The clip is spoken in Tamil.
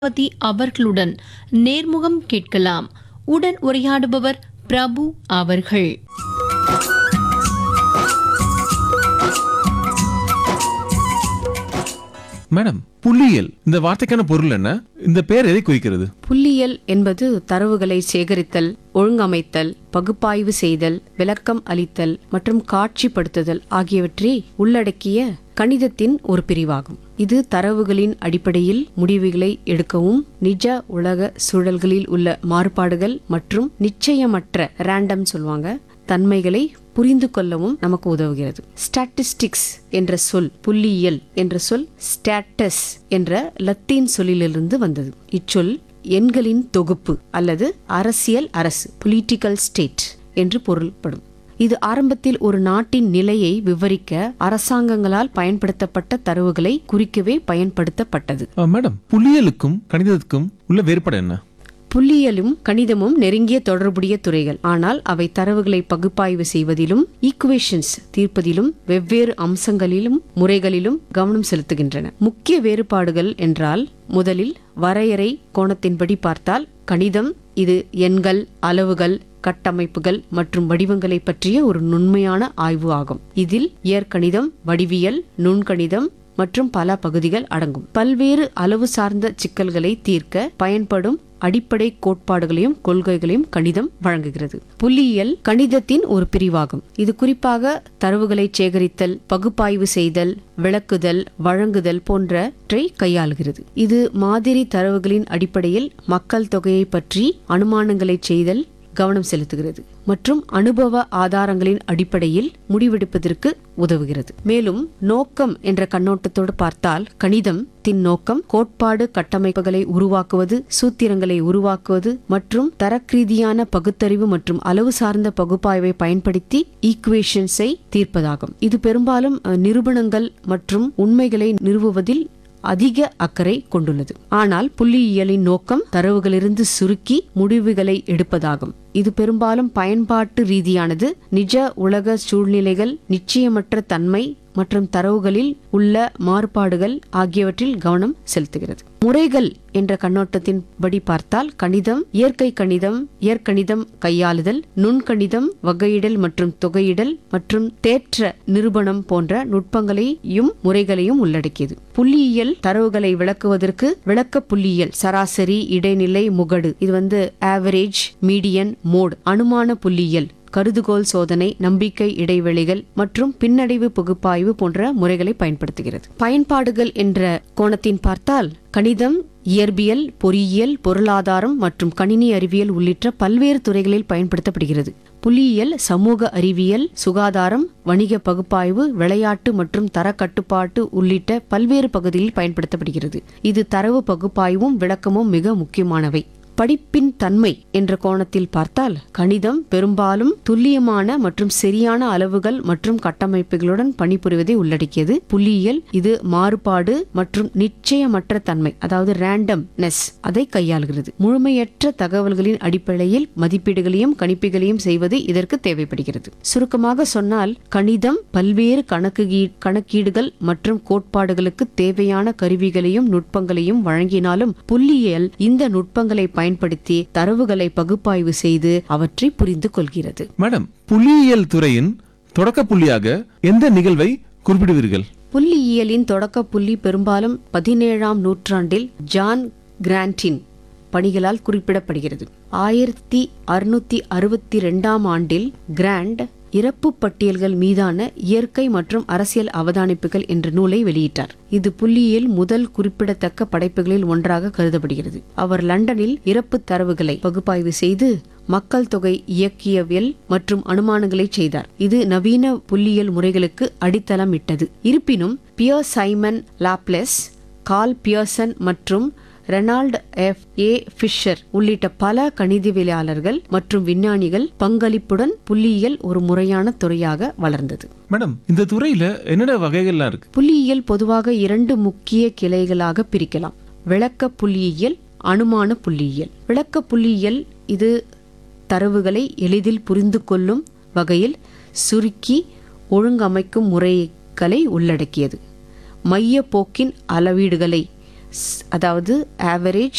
பதி அவர்களுடன் நேர்முகம் கேட்கலாம் உடன் உரையாடுபவர் பிரபு அவர்கள் மேடம் புள்ளியியல் இந்த வார்த்தைக்கான பொருள் என்ன இந்த பெயர் எதை குறிக்கிறது புள்ளியியல் என்பது தரவுகளை சேகரித்தல் ஒழுங்கமைத்தல் பகுப்பாய்வு செய்தல் விளக்கம் அளித்தல் மற்றும் காட்சிப்படுத்துதல் ஆகியவற்றை உள்ளடக்கிய கணிதத்தின் ஒரு பிரிவாகும் இது தரவுகளின் அடிப்படையில் முடிவுகளை எடுக்கவும் நிஜ உலக சூழல்களில் உள்ள மாறுபாடுகள் மற்றும் நிச்சயமற்ற ரேண்டம் சொல்லுவாங்க தன்மைகளை புரிந்து கொள்ளவும் நமக்கு உதவுகிறது ஸ்டாட்டிஸ்டிக்ஸ் என்ற சொல் புள்ளியியல் என்ற சொல் ஸ்டாட்டஸ் என்ற லத்தீன் சொல்லிலிருந்து வந்தது இச்சொல் எண்களின் தொகுப்பு அல்லது அரசியல் அரசு பொலிட்டிக்கல் ஸ்டேட் என்று பொருள்படும் இது ஆரம்பத்தில் ஒரு நாட்டின் நிலையை விவரிக்க அரசாங்கங்களால் பயன்படுத்தப்பட்ட தரவுகளை குறிக்கவே பயன்படுத்தப்பட்டது ஆ, மேடம் புள்ளியியலுக்கும் கணிதத்துக்கும் உள்ள வேறுபாடு என்ன புள்ளியியலும் கணிதமும் நெருங்கிய தொடர்புடைய துறைகள் ஆனால் அவை தரவுகளை பகுப்பாய்வு செய்வதிலும் ஈக்குவேஷன்ஸ் தீர்ப்பதிலும் வெவ்வேறு அம்சங்களிலும் முறைகளிலும் கவனம் செலுத்துகின்றன முக்கிய வேறுபாடுகள் என்றால் முதலில் வரையறை கோணத்தின்படி பார்த்தால் கணிதம் இது எண்கள் அளவுகள் கட்டமைப்புகள் மற்றும் வடிவங்களை பற்றிய ஒரு நுண்மையான ஆய்வு ஆகும் இதில் இயற்கணிதம் வடிவியல் நுண்கணிதம் மற்றும் பல பகுதிகள் அடங்கும் பல்வேறு அளவு சார்ந்த சிக்கல்களை தீர்க்க பயன்படும் அடிப்படை கோட்பாடுகளையும் கொள்கைகளையும் கணிதம் வழங்குகிறது புள்ளியியல் கணிதத்தின் ஒரு பிரிவாகும் இது குறிப்பாக தரவுகளை சேகரித்தல் பகுப்பாய்வு செய்தல் விளக்குதல் வழங்குதல் போன்றவற்றை கையாளுகிறது இது மாதிரி தரவுகளின் அடிப்படையில் மக்கள் தொகையை பற்றி அனுமானங்களை செய்தல் கவனம் செலுத்துகிறது மற்றும் அனுபவ ஆதாரங்களின் அடிப்படையில் முடிவெடுப்பதற்கு உதவுகிறது மேலும் நோக்கம் என்ற கண்ணோட்டத்தோடு பார்த்தால் கணிதம் தின் நோக்கம் கோட்பாடு கட்டமைப்புகளை உருவாக்குவது சூத்திரங்களை உருவாக்குவது மற்றும் தரக்ரீதியான பகுத்தறிவு மற்றும் அளவு சார்ந்த பகுப்பாய்வை பயன்படுத்தி ஈக்குவேஷன்ஸை தீர்ப்பதாகும் இது பெரும்பாலும் அஹ், நிரூபணங்கள் மற்றும் உண்மைகளை நிறுவுவதில் அதிக அக்கறை கொண்டுள்ளது ஆனால் புள்ளியியலின் நோக்கம் தரவுகளிலிருந்து சுருக்கி முடிவுகளை எடுப்பதாகும் இது பெரும்பாலும் பயன்பாட்டு ரீதியானது நிஜ உலக சூழ்நிலைகள் நிச்சயமற்ற தன்மை மற்றும் தரவுகளில் உள்ள மாறுபாடுகள் ஆகியவற்றில் கவனம் செலுத்துகிறது முறைகள் என்ற கண்ணோட்டத்தின்படி பார்த்தால் கணிதம் இயற்கை கணிதம் இயற்கணிதம் கையாளுதல் நுண்கணிதம் வகையிடல் மற்றும் தொகையிடல் மற்றும் தேற்ற நிரூபணம் போன்ற நுட்பங்களையும் முறைகளையும் உள்ளடக்கியது புள்ளியியல் தரவுகளை விளக்குவதற்கு விளக்க புள்ளியியல் சராசரி இடைநிலை முகடு இது வந்து ஆவரேஜ் மீடியன் மோட் அனுமான புள்ளியியல் கருதுகோள் சோதனை நம்பிக்கை இடைவெளிகள் மற்றும் பின்னடைவு பகுப்பாய்வு போன்ற முறைகளை பயன்படுத்துகிறது பயன்பாடுகள் என்ற கோணத்தின் பார்த்தால் கணிதம் இயற்பியல் பொறியியல் பொருளாதாரம் மற்றும் கணினி அறிவியல் உள்ளிட்ட பல்வேறு துறைகளில் பயன்படுத்தப்படுகிறது புள்ளியியல் சமூக அறிவியல் சுகாதாரம் வணிக பகுப்பாய்வு விளையாட்டு மற்றும் தர கட்டுப்பாட்டு உள்ளிட்ட பல்வேறு பகுதிகளில் பயன்படுத்தப்படுகிறது இது தரவு பகுப்பாய்வும் விளக்கமும் மிக முக்கியமானவை படிப்பின் தன்மை என்ற கோணத்தில் பார்த்தால் கணிதம் பெரும்பாலும் துல்லியமான மற்றும் சரியான அளவுகள் மற்றும் கட்டமைப்புகளுடன் பணிபுரிவதை உள்ளடக்கியது புள்ளியியல் இது மாறுபாடு மற்றும் நிச்சயமற்ற தன்மை அதாவது ரேண்டம்னஸ் அதை கையாளுகிறது முழுமையற்ற தகவல்களின் அடிப்படையில் மதிப்பீடுகளையும் கணிப்புகளையும் செய்வது இதற்கு தேவைப்படுகிறது சுருக்கமாக சொன்னால் கணிதம் பல்வேறு கணக்கு கணக்கீடுகள் மற்றும் கோட்பாடுகளுக்கு தேவையான கருவிகளையும் நுட்பங்களையும் வழங்கினாலும் புள்ளியியல் இந்த நுட்பங்களை பயன்படுத்தி தரவுகளை பகுப்பாய்வு செய்து அவற்றை புரிந்து கொள்கிறது மேடம் புள்ளியியல் துறையின் தொடக்க புள்ளியாக எந்த நிகழ்வை குறிப்பிடுவீர்கள் புள்ளியியலின் தொடக்க புள்ளி பெரும்பாலும் பதினேழாம் நூற்றாண்டில் ஜான் கிராண்டின் பணிகளால் குறிப்பிடப்படுகிறது ஆயிரத்தி அறுநூத்தி அறுபத்தி ரெண்டாம் ஆண்டில் கிராண்ட் இறப்பு பட்டியல்கள் மீதான இயற்கை மற்றும் அரசியல் அவதானிப்புகள் என்ற நூலை வெளியிட்டார் இது புள்ளியியல் முதல் குறிப்பிடத்தக்க படைப்புகளில் ஒன்றாக கருதப்படுகிறது அவர் லண்டனில் இறப்பு தரவுகளை பகுப்பாய்வு செய்து மக்கள் தொகை இயக்கியவியல் மற்றும் அனுமானங்களை செய்தார் இது நவீன புள்ளியியல் முறைகளுக்கு அடித்தளம் இட்டது இருப்பினும் Pierre Simon Laplace Karl Pearson மற்றும் ரெனால்ட் எஃப் ஏ ஃபிஷர் உள்ளிட்ட பல கணிதவியலாளர்கள் மற்றும் விஞ்ஞானிகள் பங்களிப்புடன் புள்ளியியல் ஒரு முறையான துறையாக வளர்ந்தது மேடம் இந்த துறையில என்னென்ன வகைகள்லாம் இருக்கு புள்ளியியல் பொதுவாக இரண்டு முக்கிய கிளைகளாக பிரிக்கலாம் விளக்க புள்ளியியல் அனுமான புள்ளியியல் விளக்க புள்ளியியல் இது தரவுகளை எளிதில் புரிந்து கொள்ளும் வகையில் சுருக்கி ஒழுங்கமைக்கும் முறைகளை உள்ளடக்கியது மைய போக்கின் அளவீடுகளை ஸ்- அதாவது ஆவரேஜ்